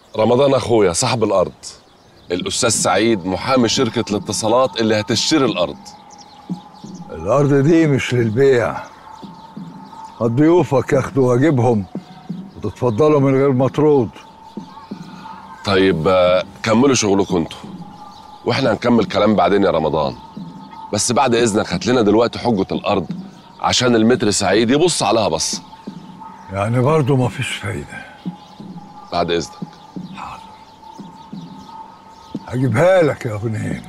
رمضان اخويا صاحب الارض الاستاذ سعيد محامي شركه الاتصالات اللي هتشتري الارض الأرض دي مش للبيع ضيوفك ياخدوا واجبهم وتتفضلوا من غير مطرود طيب آه، كملوا شغلكم انتوا واحنا هنكمل كلام بعدين يا رمضان بس بعد اذنك هات لنا دلوقتي حجه الارض عشان المتر سعيد يبص عليها بص يعني برضه مفيش فايدة بعد اذنك هجيبها لك يا غنيم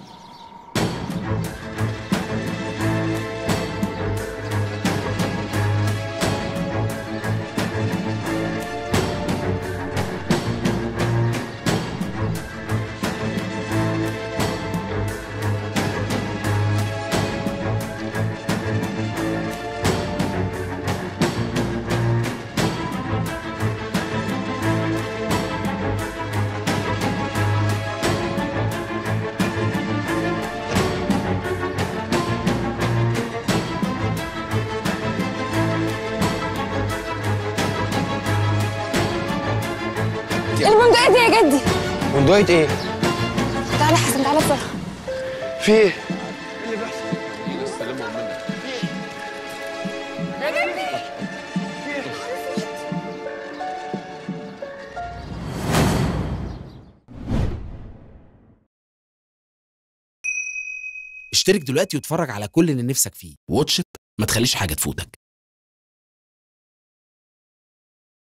البندقية دي يا جدي بندقية ايه؟ تعالى حسن تعالى بسرعة في ايه؟ اشترك دلوقتي واتفرج على كل اللي نفسك فيه واتشت ما تخليش حاجة تفوتك